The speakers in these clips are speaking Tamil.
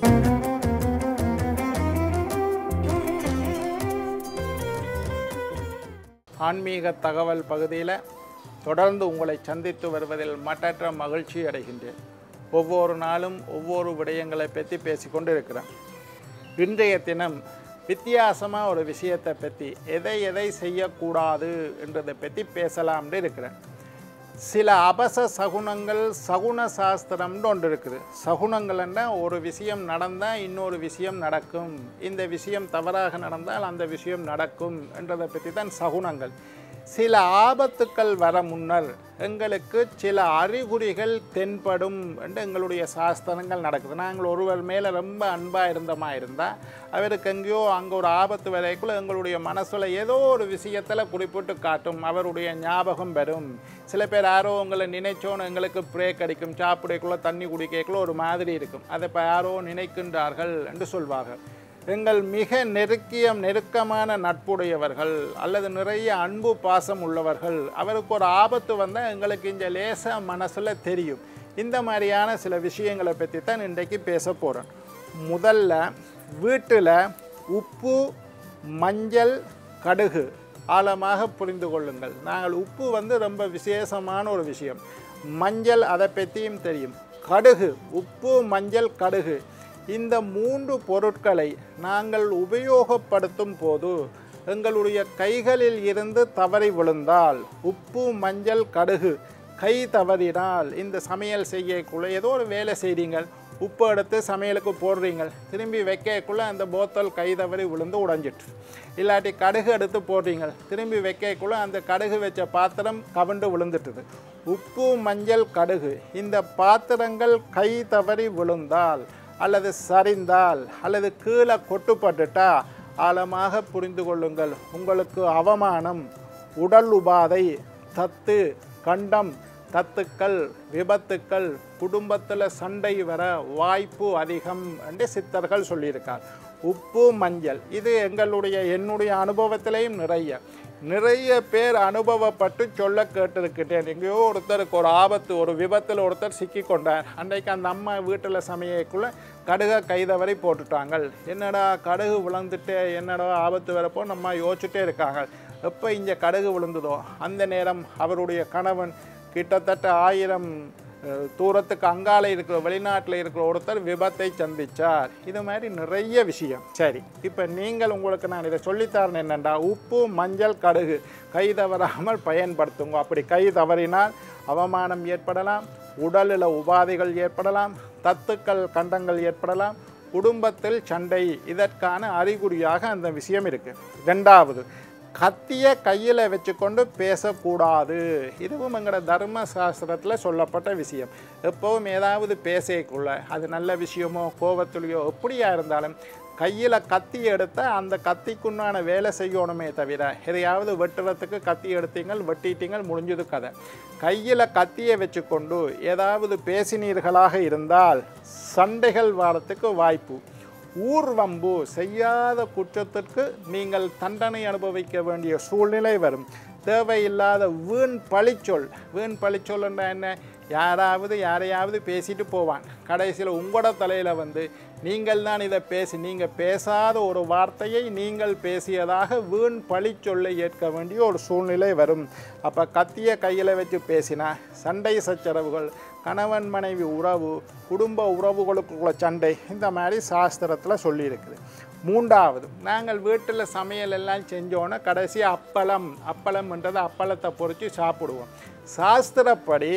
ஆன்மீக தகவல் பகுதியில் தொடர்ந்து உங்களை சந்தித்து வருவதில் மட்டற்ற மகிழ்ச்சி அடைகின்றேன் ஒவ்வொரு நாளும் ஒவ்வொரு விடயங்களை பற்றி பேசிக்கொண்டு இருக்கிறேன் இன்றைய தினம் வித்தியாசமாக ஒரு விஷயத்தை பற்றி எதை எதை செய்யக்கூடாது என்றதை பற்றி பேசலாம்னு இருக்கிறேன் சில அபச சகுனங்கள் சகுன சாஸ்திரம்னு ஒன்று இருக்குது சகுனங்கள்னா ஒரு விஷயம் நடந்தால் இன்னொரு விஷயம் நடக்கும் இந்த விஷயம் தவறாக நடந்தால் அந்த விஷயம் நடக்கும் என்றதை பற்றி தான் சகுனங்கள் சில ஆபத்துக்கள் வர முன்னர் எங்களுக்கு சில அறிகுறிகள் தென்படும் என்று எங்களுடைய சாஸ்திரங்கள் நடக்குது நாங்கள் ஒருவர் மேலே ரொம்ப அன்பாக இருந்தமா இருந்தால் அவருக்கு எங்கேயோ அங்கே ஒரு ஆபத்து வரைக்குள்ள எங்களுடைய மனசில் ஏதோ ஒரு விஷயத்தில் குறிப்பிட்டு காட்டும் அவருடைய ஞாபகம் வரும் சில பேர் யாரோ உங்களை நினைச்சோன்னு எங்களுக்கு பிரேக் அடிக்கும் சாப்பிடக்குள்ள தண்ணி குடிக்கக்குள்ள ஒரு மாதிரி இருக்கும் அதை இப்போ யாரோ நினைக்கின்றார்கள் என்று சொல்வார்கள் எங்கள் மிக நெருக்கிய நெருக்கமான நட்புடையவர்கள் அல்லது நிறைய அன்பு பாசம் உள்ளவர்கள் அவருக்கு ஒரு ஆபத்து வந்தால் எங்களுக்கு இந்த லேசாக மனசில் தெரியும் இந்த மாதிரியான சில விஷயங்களை பற்றி தான் இன்றைக்கு பேச போகிறேன் முதல்ல வீட்டில் உப்பு மஞ்சள் கடுகு ஆழமாக புரிந்து கொள்ளுங்கள் நாங்கள் உப்பு வந்து ரொம்ப விசேஷமான ஒரு விஷயம் மஞ்சள் அதை பற்றியும் தெரியும் கடுகு உப்பு மஞ்சள் கடுகு இந்த மூன்று பொருட்களை நாங்கள் உபயோகப்படுத்தும் போது எங்களுடைய கைகளில் இருந்து தவறி விழுந்தால் உப்பு மஞ்சள் கடுகு கை தவறினால் இந்த சமையல் செய்யக்குள்ள ஏதோ ஒரு வேலை செய்றீங்கள் உப்பு எடுத்து சமையலுக்கு போடுறீங்க திரும்பி வைக்கக்குள்ள அந்த போத்தல் கை தவறி விழுந்து உடைஞ்சிட்டு இல்லாட்டி கடுகு எடுத்து போடுறீங்க திரும்பி வைக்கக்குள்ள அந்த கடுகு வச்ச பாத்திரம் கவிண்டு விழுந்துட்டுது உப்பு மஞ்சள் கடுகு இந்த பாத்திரங்கள் கை தவறி விழுந்தால் அல்லது சரிந்தால் அல்லது கீழே கொட்டுப்பட்டுட்டா ஆழமாக புரிந்து கொள்ளுங்கள் உங்களுக்கு அவமானம் உடல் உபாதை தத்து கண்டம் தத்துக்கள் விபத்துக்கள் குடும்பத்தில் சண்டை வர வாய்ப்பு அதிகம் என்று சித்தர்கள் சொல்லியிருக்கார் உப்பு மஞ்சள் இது எங்களுடைய என்னுடைய அனுபவத்திலையும் நிறைய நிறைய பேர் அனுபவப்பட்டு சொல்ல கேட்டிருக்கிட்டேன் எங்கேயோ ஒருத்தருக்கு ஒரு ஆபத்து ஒரு விபத்தில் ஒருத்தர் சிக்கி கொண்டார் அன்றைக்கு அந்த அம்மா வீட்டில் சமையக்குள்ளே கடுகை கைதவரை போட்டுட்டாங்க என்னடா கடுகு விழுந்துட்டு என்னடா ஆபத்து வரப்போ நம்ம யோசிச்சுட்டே இருக்காங்க எப்போ இங்கே கடுகு விழுந்ததோ அந்த நேரம் அவருடைய கணவன் கிட்டத்தட்ட ஆயிரம் அஹ், தூரத்துக்கு அங்கால இருக்கிற வெளிநாட்டில் இருக்கிற ஒருத்தர் விபத்தை சந்திச்சார் இது மாதிரி நிறைய விஷயம் சரி இப்போ நீங்கள் உங்களுக்கு நான் இதை சொல்லித்தரேன் என்னென்னா உப்பு மஞ்சள் கடுகு கை தவறாமல் பயன்படுத்துங்க அப்படி கை தவறினால் அவமானம் ஏற்படலாம் உடலில் உபாதைகள் ஏற்படலாம் தத்துக்கள் கண்டங்கள் ஏற்படலாம் குடும்பத்தில் சண்டை இதற்கான அறிகுறியாக அந்த விஷயம் இருக்குது ரெண்டாவது கத்திய கையில் வச்சுக்கொண்டு பேசக்கூடாது இதுவும் எங்களோட தர்ம சாஸ்திரத்தில் சொல்லப்பட்ட விஷயம் எப்போவும் ஏதாவது பேசக்குள்ள அது நல்ல விஷயமோ கோபத்துலையோ எப்படியா இருந்தாலும் கையில் கத்தி எடுத்தால் அந்த கத்திக்குண்டான வேலை செய்யணுமே தவிர எதையாவது வெட்டுறதுக்கு கத்தி எடுத்தீங்கள் வெட்டிட்டீங்கள் முடிஞ்சது கதை கையில் கத்தியை வச்சுக்கொண்டு ஏதாவது பேசினீர்களாக இருந்தால் சண்டைகள் வரத்துக்கு வாய்ப்பு ஊர்வம்பு செய்யாத குற்றத்திற்கு நீங்கள் தண்டனை அனுபவிக்க வேண்டிய சூழ்நிலை வரும் தேவையில்லாத வீண் பழிச்சொல் வீண் பழிச்சொல்லுன்னா என்ன யாராவது யாரையாவது பேசிட்டு போவான் கடைசியில் உங்களோட தலையில் வந்து நீங்கள் தான் இதை பேசி நீங்கள் பேசாத ஒரு வார்த்தையை நீங்கள் பேசியதாக வீண் பழிச்சொல்லை ஏற்க வேண்டிய ஒரு சூழ்நிலை வரும் அப்போ கத்திய கையில் வச்சு பேசினா சண்டை சச்சரவுகள் கணவன் மனைவி உறவு குடும்ப உறவுகளுக்குள்ள சண்டை இந்த மாதிரி சாஸ்திரத்தில் சொல்லியிருக்குது மூன்றாவது நாங்கள் வீட்டில் சமையல் எல்லாம் செஞ்சோன்னே கடைசி அப்பளம் அப்பளம்ன்றது அப்பளத்தை பொறிச்சு சாப்பிடுவோம் சாஸ்திரப்படி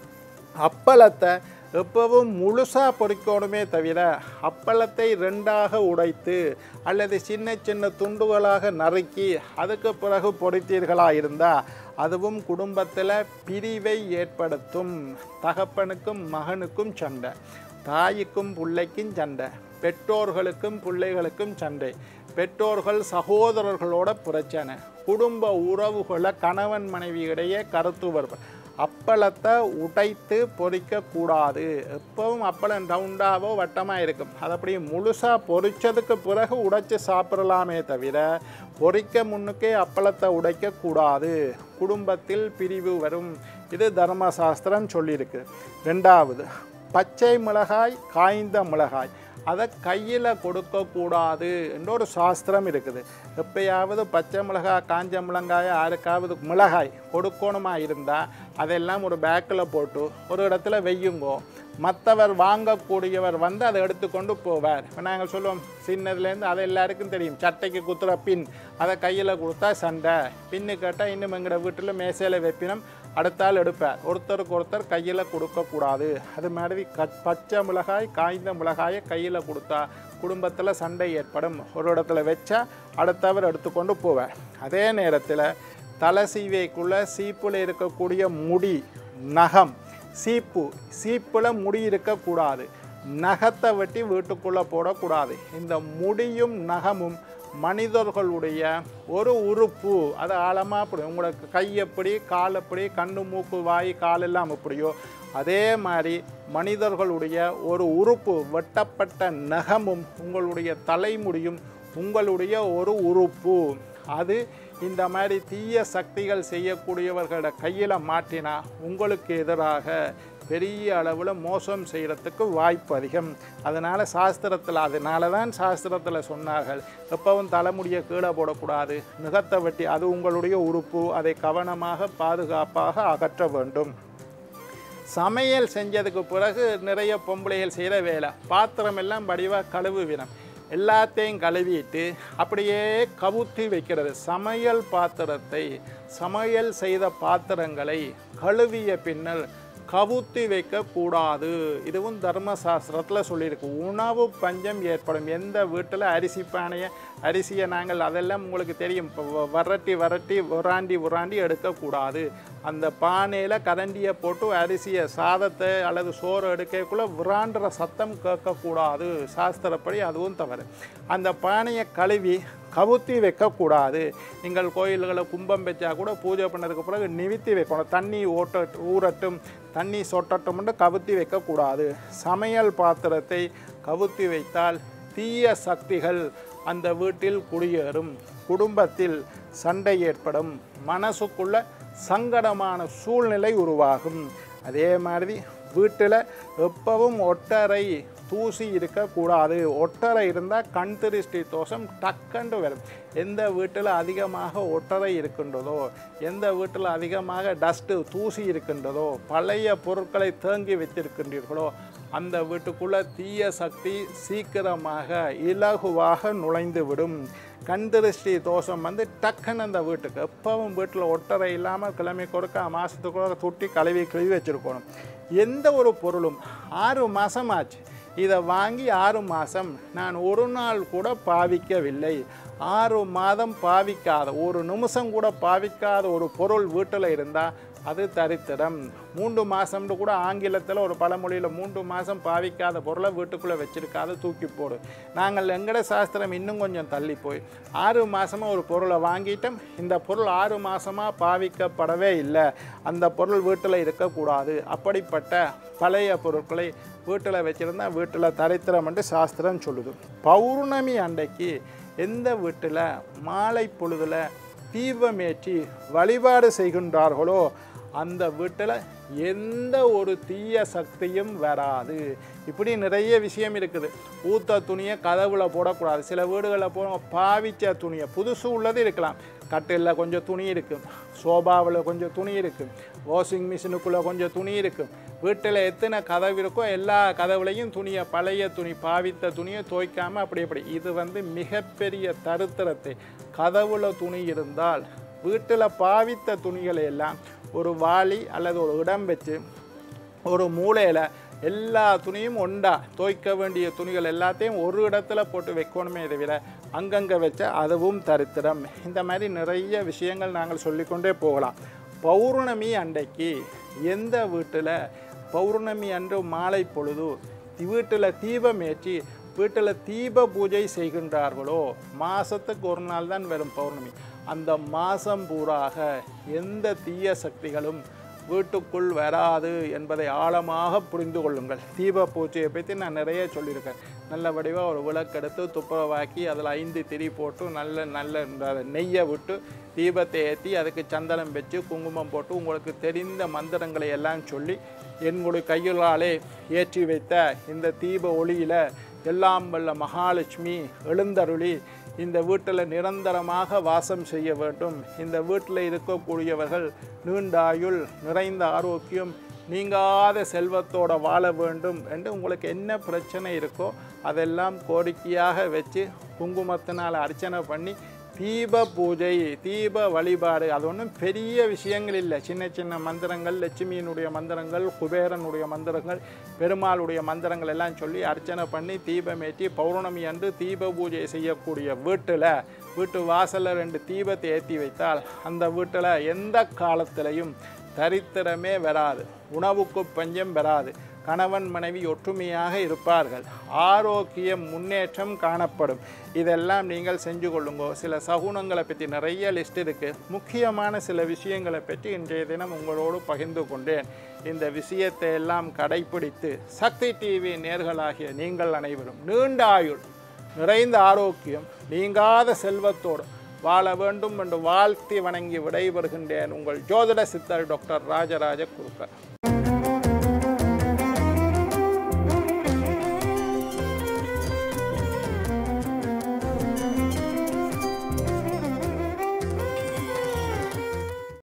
அப்பளத்தை எப்பவும் முழுசாக பொறிக்கணுமே தவிர அப்பளத்தை ரெண்டாக உடைத்து அல்லது சின்ன சின்ன துண்டுகளாக நறுக்கி அதுக்கு பிறகு பொறித்தீர்களாக இருந்தால் அதுவும் குடும்பத்தில் பிரிவை ஏற்படுத்தும் தகப்பனுக்கும் மகனுக்கும் சண்டை தாய்க்கும் பிள்ளைக்கும் சண்டை பெற்றோர்களுக்கும் பிள்ளைகளுக்கும் சண்டை பெற்றோர்கள் சகோதரர்களோட பிரச்சனை குடும்ப உறவுகளை கணவன் மனைவி இடையே கருத்து வருவது அப்பளத்தை உடைத்து பொரிக்கக்கூடாது எப்பவும் அப்பளம் ரவுண்டாவோ வட்டமாக இருக்கும் அது அப்படியே முழுசாக பொரிச்சதுக்கு பிறகு உடைச்சு சாப்பிடலாமே தவிர பொரிக்க முன்னுக்கே அப்பளத்தை உடைக்கக்கூடாது குடும்பத்தில் பிரிவு வரும் இது தர்மசாஸ்திரம் சொல்லியிருக்கு ரெண்டாவது பச்சை மிளகாய் காய்ந்த மிளகாய் அதை கையில் கொடுக்கக்கூடாது என்ற ஒரு சாஸ்திரம் இருக்குது எப்பயாவது பச்சை மிளகாய் காஞ்ச மிளகாய் யாருக்காவது மிளகாய் கொடுக்கணுமா இருந்தால் அதெல்லாம் ஒரு பேக்கில் போட்டு ஒரு இடத்துல வெய்யுங்கோ மற்றவர் வாங்கக்கூடியவர் வந்து அதை எடுத்துக்கொண்டு போவார் இப்போ நாங்கள் சொல்லுவோம் சின்னதுலேருந்து அது எல்லாருக்கும் தெரியும் சட்டைக்கு குத்துற பின் அதை கையில் கொடுத்தா சண்டை பின்னு கேட்டால் இன்னும் எங்களோட வீட்டில் மேசையில் வைப்பினம் அடுத்தால் எடுப்பார் ஒருத்தருக்கு ஒருத்தர் கையில் கொடுக்கக்கூடாது அது மாதிரி க பச்சை மிளகாய் காய்ந்த மிளகாயை கையில் கொடுத்தா குடும்பத்தில் சண்டை ஏற்படும் ஒரு இடத்துல வச்சா அடுத்தவர் எடுத்துக்கொண்டு போவார் அதே நேரத்தில் தலை சீவைக்குள்ளே சீப்பில் இருக்கக்கூடிய முடி நகம் சீப்பு சீப்பில் முடி இருக்கக்கூடாது நகத்தை வெட்டி வீட்டுக்குள்ளே போடக்கூடாது இந்த முடியும் நகமும் மனிதர்களுடைய ஒரு உறுப்பு அது ஆழமாக அப்படி உங்களுக்கு கை எப்படி கால் எப்படி கண்ணு மூக்கு வாய் கால் எல்லாம் எப்படியோ அதே மாதிரி மனிதர்களுடைய ஒரு உறுப்பு வெட்டப்பட்ட நகமும் உங்களுடைய தலைமுடியும் உங்களுடைய ஒரு உறுப்பு அது இந்த மாதிரி தீய சக்திகள் செய்யக்கூடியவர்களோட கையில் மாட்டினா உங்களுக்கு எதிராக பெரிய அளவில் மோசம் செய்கிறதுக்கு வாய்ப்பு அதிகம் அதனால் சாஸ்திரத்தில் அதனால தான் சாஸ்திரத்தில் சொன்னார்கள் எப்பவும் தலைமுடியை கீழே போடக்கூடாது நுகத்தை வெட்டி அது உங்களுடைய உறுப்பு அதை கவனமாக பாதுகாப்பாக அகற்ற வேண்டும் சமையல் செஞ்சதுக்கு பிறகு நிறைய பொம்பளைகள் செய்கிற வேலை பாத்திரம் எல்லாம் வடிவாக கழுவுவினம் எல்லாத்தையும் கழுவிட்டு அப்படியே கவுத்தி வைக்கிறது சமையல் பாத்திரத்தை சமையல் செய்த பாத்திரங்களை கழுவிய பின்னர் கவுத்தி வைக்கக்கூடாது இதுவும் தர்மசாஸ்திரத்தில் சொல்லியிருக்கு உணவு பஞ்சம் ஏற்படும் எந்த வீட்டில் அரிசி பானையை அரிசியை நாங்கள் அதெல்லாம் உங்களுக்கு தெரியும் இப்போ வ- வரட்டி வரட்டி உராண்டி உராண்டி எடுக்கக்கூடாது அந்த பானையில் கரண்டியை போட்டு அரிசியை சாதத்தை அல்லது சோறு எடுக்கக்குள்ளே விராண்டுற சத்தம் கேட்கக்கூடாது சாஸ்திரப்படி அதுவும் தவறு அந்த பானையை கழுவி கவுத்தி வைக்கக்கூடாது நீங்கள் கோயில்களை கும்பம் வச்சா கூட பூஜை பண்ணதுக்கு பிறகு நிவித்தி வைக்கணும் தண்ணி ஓட்ட ஊறட்டும் தண்ணி சொட்டட்டும்னு கவுத்தி வைக்கக்கூடாது சமையல் பாத்திரத்தை கவுத்தி வைத்தால் தீய சக்திகள் அந்த வீட்டில் குடியேறும் குடும்பத்தில் சண்டை ஏற்படும் மனசுக்குள்ள சங்கடமான சூழ்நிலை உருவாகும் அதே மாதிரி வீட்டில் எப்பவும் ஒட்டறை தூசி இருக்கக்கூடாது ஒட்டறை இருந்தால் கண் திருஷ்டி தோஷம் டக்கண்டு வரும் எந்த வீட்டில் அதிகமாக ஒட்டறை இருக்கின்றதோ எந்த வீட்டில் அதிகமாக டஸ்ட்டு தூசி இருக்கின்றதோ பழைய பொருட்களை தேங்கி வைத்திருக்கின்றீர்களோ அந்த வீட்டுக்குள்ள தீய சக்தி சீக்கிரமாக இலகுவாக நுழைந்து விடும் கண் திருஷ்டி தோஷம் வந்து டக்குன்னு அந்த வீட்டுக்கு எப்பவும் வீட்டில் ஒட்டறை இல்லாமல் கிழமை கொடுக்க மாதத்துக்கு கூட தொட்டி கழுவி கழுவி வச்சுருக்கணும் எந்த ஒரு பொருளும் ஆறு மாதம் ஆச்சு இதை வாங்கி ஆறு மாதம் நான் ஒரு நாள் கூட பாவிக்கவில்லை ஆறு மாதம் பாவிக்காத ஒரு நிமிஷம் கூட பாவிக்காத ஒரு பொருள் வீட்டில் இருந்தால் அது தரித்திரம் மூன்று மாதம்னு கூட ஆங்கிலத்தில் ஒரு பழமொழியில் மூன்று மாதம் பாவிக்காத பொருளை வீட்டுக்குள்ளே வச்சிருக்காத தூக்கி போடு நாங்கள் எங்கட சாஸ்திரம் இன்னும் கொஞ்சம் தள்ளி போய் ஆறு மாதமாக ஒரு பொருளை வாங்கிட்டோம் இந்த பொருள் ஆறு மாதமாக பாவிக்கப்படவே இல்லை அந்த பொருள் வீட்டில் இருக்கக்கூடாது அப்படிப்பட்ட பழைய பொருட்களை வீட்டில் வச்சுருந்தா வீட்டில் தரித்திரம் என்று சாஸ்திரம் சொல்லுது பௌர்ணமி அன்றைக்கு எந்த வீட்டில் மாலை பொழுதில் தீபமேற்றி வழிபாடு செய்கின்றார்களோ அந்த வீட்டில் எந்த ஒரு தீய சக்தியும் வராது இப்படி நிறைய விஷயம் இருக்குது ஊத்த துணியை கதவுல போடக்கூடாது சில வீடுகளில் போ பாவிச்ச துணியை புதுசு உள்ளது இருக்கலாம் கட்டிலில் கொஞ்சம் துணி இருக்கும் சோபாவில் கொஞ்சம் துணி இருக்கும் வாஷிங் மிஷினுக்குள்ளே கொஞ்சம் துணி இருக்கும் வீட்டில் எத்தனை கதவு இருக்கோ எல்லா கதவுலையும் துணியை பழைய துணி பாவித்த துணியை துவைக்காமல் அப்படி அப்படி இது வந்து மிகப்பெரிய தருத்திரத்தை கதவுல துணி இருந்தால் வீட்டில் பாவித்த துணிகளை எல்லாம் ஒரு வாளி அல்லது ஒரு இடம் வச்சு ஒரு மூலையில் எல்லா துணியும் ஒண்டா துவைக்க வேண்டிய துணிகள் எல்லாத்தையும் ஒரு இடத்துல போட்டு வைக்கணுமே தவிர அங்கங்கே வச்சா அதுவும் தரித்திரம் இந்த மாதிரி நிறைய விஷயங்கள் நாங்கள் சொல்லிக்கொண்டே போகலாம் பௌர்ணமி அன்றைக்கு எந்த வீட்டில் பௌர்ணமி அன்று மாலை பொழுது வீட்டில் தீபம் ஏற்றி வீட்டில் தீப பூஜை செய்கின்றார்களோ மாதத்துக்கு ஒரு நாள் தான் வரும் பௌர்ணமி அந்த மாதம் பூராக எந்த தீய சக்திகளும் வீட்டுக்குள் வராது என்பதை ஆழமாக புரிந்து கொள்ளுங்கள் தீப பூஜையை பற்றி நான் நிறைய சொல்லியிருக்கேன் நல்ல வடிவாக ஒரு விளக்கெடுத்து துப்புரவாக்கி அதில் ஐந்து திரி போட்டு நல்ல நல்ல இந்த நெய்யை விட்டு தீபத்தை ஏற்றி அதுக்கு சந்தனம் வச்சு குங்குமம் போட்டு உங்களுக்கு தெரிந்த மந்திரங்களை எல்லாம் சொல்லி என்னுடைய கையிலாலே ஏற்றி வைத்த இந்த தீப ஒளியில் எல்லாம் வல்ல மகாலட்சுமி எழுந்தருளி இந்த வீட்டில் நிரந்தரமாக வாசம் செய்ய வேண்டும் இந்த வீட்டில் இருக்கக்கூடியவர்கள் நீண்டாயுள் நிறைந்த ஆரோக்கியம் நீங்காத செல்வத்தோட வாழ வேண்டும் என்று உங்களுக்கு என்ன பிரச்சனை இருக்கோ அதெல்லாம் கோரிக்கையாக வச்சு குங்குமத்தினால் அர்ச்சனை பண்ணி தீப பூஜை தீப வழிபாடு அது ஒன்றும் பெரிய விஷயங்கள் இல்லை சின்ன சின்ன மந்திரங்கள் லட்சுமியினுடைய மந்திரங்கள் குபேரனுடைய மந்திரங்கள் பெருமாளுடைய மந்திரங்கள் எல்லாம் சொல்லி அர்ச்சனை பண்ணி தீபமேற்றி பௌர்ணமி அன்று தீப பூஜை செய்யக்கூடிய வீட்டில் வீட்டு வாசலில் ரெண்டு தீபத்தை ஏற்றி வைத்தால் அந்த வீட்டில் எந்த காலத்திலையும் தரித்திரமே வராது உணவுக்கு பஞ்சம் வராது கணவன் மனைவி ஒற்றுமையாக இருப்பார்கள் ஆரோக்கியம் முன்னேற்றம் காணப்படும் இதெல்லாம் நீங்கள் செஞ்சு கொள்ளுங்க சில சகுனங்களை பற்றி நிறைய லிஸ்ட் இருக்குது முக்கியமான சில விஷயங்களை பற்றி இன்றைய தினம் உங்களோடு பகிர்ந்து கொண்டேன் இந்த விஷயத்தை எல்லாம் கடைபிடித்து சக்தி டிவி நேர்களாகிய நீங்கள் அனைவரும் நீண்ட ஆயுள் நிறைந்த ஆரோக்கியம் நீங்காத செல்வத்தோடு வாழ வேண்டும் என்று வாழ்த்தி வணங்கி விடைபெறுகின்றேன் உங்கள் ஜோதிட சித்தர் டாக்டர் ராஜராஜ குருக்கர்